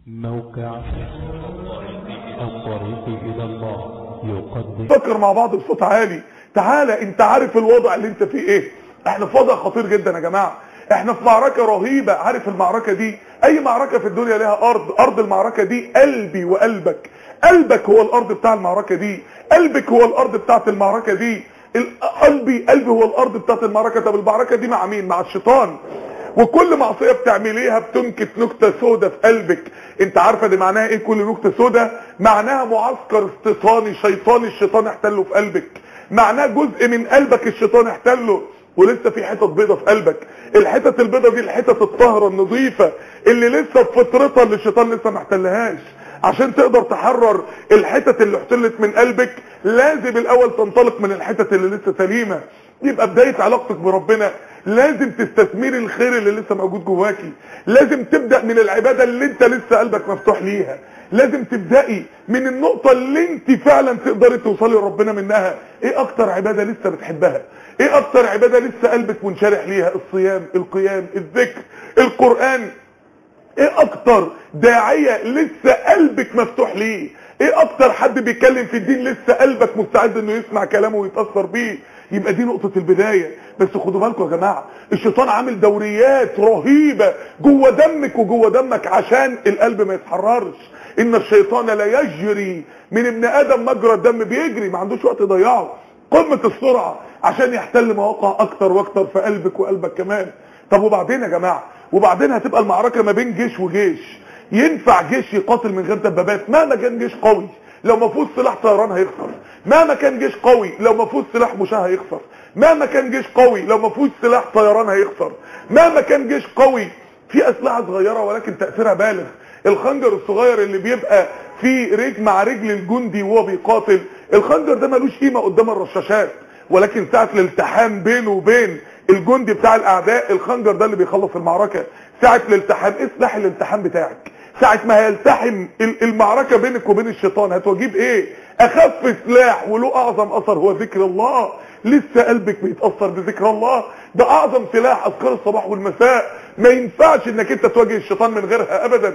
موقع الطريق إلى الله يقدم فكر مع بعض بصوت عالي تعالى انت عارف الوضع اللي انت فيه ايه احنا في وضع خطير جدا يا جماعة احنا في معركة رهيبة عارف المعركة دي اي معركة في الدنيا لها ارض ارض المعركة دي قلبي وقلبك قلبك هو الارض بتاع المعركة دي قلبك هو الارض بتاعت المعركة دي ال- قلبي قلبي هو الارض بتاعت المعركة طب المعركة دي مع مين مع الشيطان وكل معصيه بتعمليها بتنكت نكته سودة في قلبك انت عارفه دي معناها ايه كل نكته سودة معناها معسكر استيطاني شيطاني الشيطان احتله في قلبك معناها جزء من قلبك الشيطان احتله ولسه في حتت بيضة في قلبك الحتت البيضة دي الحتت الطاهرة النظيفة اللي لسه بفطرتها اللي الشيطان لسه ما احتلهاش عشان تقدر تحرر الحتت اللي احتلت من قلبك لازم الاول تنطلق من الحتت اللي لسه سليمة يبقى بداية علاقتك بربنا لازم تستثمري الخير اللي لسه موجود جواكي لازم تبدأ من العبادة اللي انت لسه قلبك مفتوح ليها لازم تبدأي من النقطة اللي انت فعلا تقدري توصلي لربنا منها ايه اكتر عبادة لسه بتحبها ايه اكتر عبادة لسه قلبك منشرح ليها الصيام القيام الذكر القرآن ايه اكتر داعية لسه قلبك مفتوح ليه ايه اكتر حد بيتكلم في الدين لسه قلبك مستعد انه يسمع كلامه ويتأثر بيه يبقى دي نقطة البداية بس خدوا بالكم يا جماعة الشيطان عامل دوريات رهيبة جوه دمك وجوه دمك عشان القلب ما يتحررش ان الشيطان لا يجري من ابن ادم مجرى الدم بيجري ما عندوش وقت يضيعه قمة السرعة عشان يحتل مواقع اكتر واكتر في قلبك وقلبك كمان طب وبعدين يا جماعة وبعدين هتبقى المعركة ما بين جيش وجيش ينفع جيش يقاتل من غير دبابات مهما كان جيش قوي لو ما فيهوش سلاح طيران هيخسر مهما كان جيش قوي لو ما فيهوش سلاح مشاة هيخسر مهما كان جيش قوي لو ما فيهوش سلاح طيران هيخسر مهما كان جيش قوي في اسلحه صغيره ولكن تاثيرها بالغ الخنجر الصغير اللي بيبقى في رجل مع رجل الجندي وهو بيقاتل الخنجر ده ملوش قيمه قدام الرشاشات ولكن ساعه الالتحام بينه وبين الجندي بتاع الاعداء الخنجر ده اللي بيخلص المعركه ساعه الالتحام ايه سلاح الالتحام بتاعك ساعة ما هيلتحم ال- المعركة بينك وبين الشيطان هتواجيب ايه اخف سلاح وله اعظم اثر هو ذكر الله لسه قلبك بيتأثر بذكر الله ده اعظم سلاح اذكار الصباح والمساء ما ينفعش انك انت تواجه الشيطان من غيرها ابدا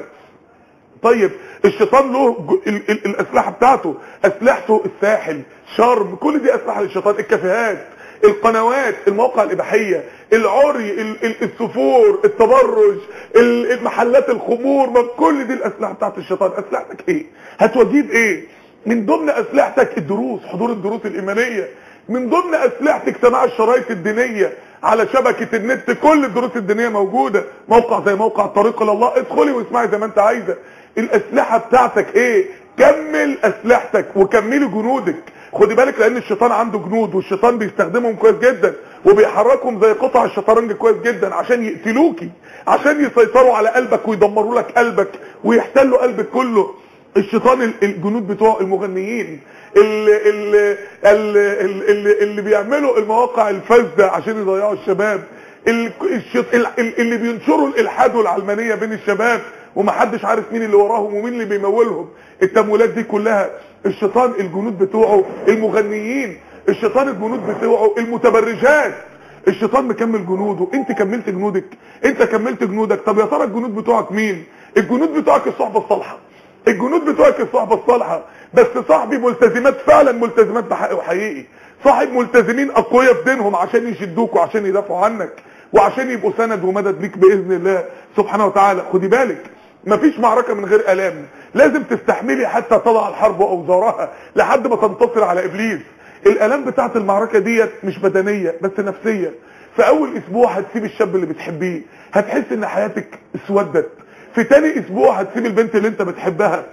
طيب الشيطان له ج- ال ال الاسلحه بتاعته اسلحته الساحل شرم كل دي اسلحه للشيطان الكافيهات القنوات المواقع الاباحيه العري ال ال السفور التبرج ال- محلات الخمور ما كل دي الاسلحه بتاعت الشيطان اسلحتك ايه هتواجيب ايه من ضمن اسلحتك الدروس حضور الدروس الايمانيه من ضمن اسلحتك سماع الشرايط الدينيه على شبكة النت كل الدروس الدينية موجودة موقع زي موقع الطريق الى الله ادخلي واسمعي زي ما انت عايزة الاسلحة بتاعتك ايه كمل اسلحتك وكملي جنودك خدي بالك لان الشيطان عنده جنود والشيطان بيستخدمهم كويس جدا وبيحركهم زي قطع الشطرنج كويس جدا عشان يقتلوكي عشان يسيطروا على قلبك ويدمروا لك قلبك ويحتلوا قلبك كله الشيطان ال- الجنود بتوع المغنيين اللي, اللي, اللي, اللي, اللي بيعملوا المواقع الفاسده عشان يضيعوا الشباب ال- الشيط- ال- ال- اللي بينشروا الالحاد والعلمانيه بين الشباب ومحدش عارف مين اللي وراهم ومين اللي بيمولهم التمويلات دي كلها الشيطان الجنود بتوعه المغنيين الشيطان الجنود بتوعه المتبرجات الشيطان مكمل جنوده انت كملت جنودك انت كملت جنودك طب يا ترى الجنود بتوعك مين الجنود بتوعك الصحبه الصالحه الجنود بتوعك الصحبه الصالحه بس صاحبي ملتزمات فعلا ملتزمات بحق وحقيقي صاحب ملتزمين اقوياء في دينهم عشان يشدوك وعشان يدافعوا عنك وعشان يبقوا سند ومدد ليك باذن الله سبحانه وتعالى خدي بالك مفيش معركة من غير ألام لازم تستحملي حتى تضع الحرب أوزارها لحد ما تنتصر على إبليس الألام بتاعت المعركة ديت مش بدنية بس نفسية في أول أسبوع هتسيب الشاب اللي بتحبيه هتحس إن حياتك اسودت في تاني أسبوع هتسيب البنت اللي أنت بتحبها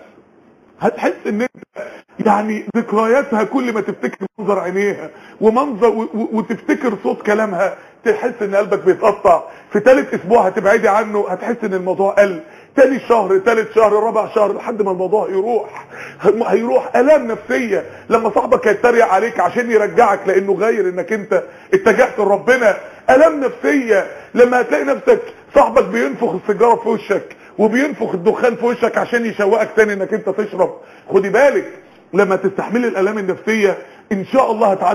هتحس ان انت يعني ذكرياتها كل ما تفتكر منظر عينيها ومنظر و- و- وتفتكر صوت كلامها تحس ان قلبك بيتقطع في ثالث اسبوع هتبعدي عنه هتحس ان الموضوع قل تاني شهر تالت شهر رابع شهر لحد ما الموضوع يروح هم- هيروح الام نفسيه لما صاحبك هيتريق عليك عشان يرجعك لانه غير انك انت اتجهت لربنا الام نفسيه لما هتلاقي نفسك صاحبك بينفخ السيجاره في وشك وبينفخ الدخان في وشك عشان يشوقك تاني انك انت تشرب خدي بالك لما تستحملي الالام النفسيه ان شاء الله هتعدي